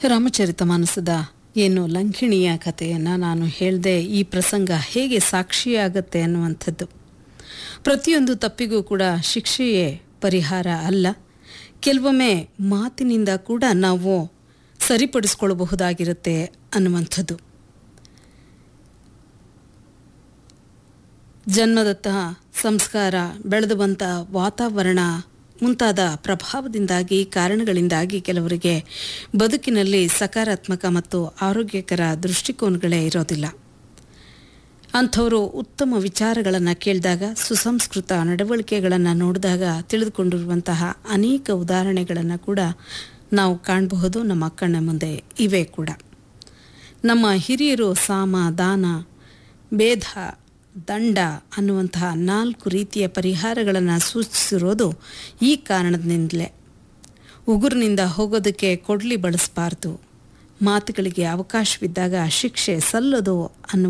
ರಾಮಚರಿತ ಮಾನಸದ ಏನು ಲಂಘಿಣಿಯ ಕಥೆಯನ್ನು ನಾನು ಹೇಳಿದೆ ಈ ಪ್ರಸಂಗ ಹೇಗೆ ಸಾಕ್ಷಿಯಾಗತ್ತೆ ಅನ್ನುವಂಥದ್ದು ಪ್ರತಿಯೊಂದು ತಪ್ಪಿಗೂ ಕೂಡ ಶಿಕ್ಷೆಯೇ ಪರಿಹಾರ ಅಲ್ಲ ಕೆಲವೊಮ್ಮೆ ಮಾತಿನಿಂದ ಕೂಡ ನಾವು ಸರಿಪಡಿಸ್ಕೊಳ್ಬಹುದಾಗಿರುತ್ತೆ ಅನ್ನುವಂಥದ್ದು ಜನ್ಮದತ್ತ ಸಂಸ್ಕಾರ ಬೆಳೆದು ಬಂತ ವಾತಾವರಣ ಮುಂತಾದ ಪ್ರಭಾವದಿಂದಾಗಿ ಕಾರಣಗಳಿಂದಾಗಿ ಕೆಲವರಿಗೆ ಬದುಕಿನಲ್ಲಿ ಸಕಾರಾತ್ಮಕ ಮತ್ತು ಆರೋಗ್ಯಕರ ದೃಷ್ಟಿಕೋನಗಳೇ ಇರೋದಿಲ್ಲ ಅಂಥವರು ಉತ್ತಮ ವಿಚಾರಗಳನ್ನು ಕೇಳಿದಾಗ ಸುಸಂಸ್ಕೃತ ನಡವಳಿಕೆಗಳನ್ನು ನೋಡಿದಾಗ ತಿಳಿದುಕೊಂಡಿರುವಂತಹ ಅನೇಕ ಉದಾಹರಣೆಗಳನ್ನು ಕೂಡ ನಾವು ಕಾಣಬಹುದು ನಮ್ಮ ಕಣ್ಣ ಮುಂದೆ ಇವೆ ಕೂಡ ನಮ್ಮ ಹಿರಿಯರು ಸಾಮ ದಾನ ಭೇದ ದಂಡ ಅನ್ನುವಂತಹ ನಾಲ್ಕು ರೀತಿಯ ಪರಿಹಾರಗಳನ್ನು ಸೂಚಿಸಿರೋದು ಈ ಕಾರಣದಿಂದಲೇ ಉಗುರಿನಿಂದ ಹೋಗೋದಕ್ಕೆ ಕೊಡ್ಲಿ ಬಳಸಬಾರ್ದು ಮಾತುಗಳಿಗೆ ಅವಕಾಶವಿದ್ದಾಗ ಶಿಕ್ಷೆ ಸಲ್ಲದು ಅನ್ನುವ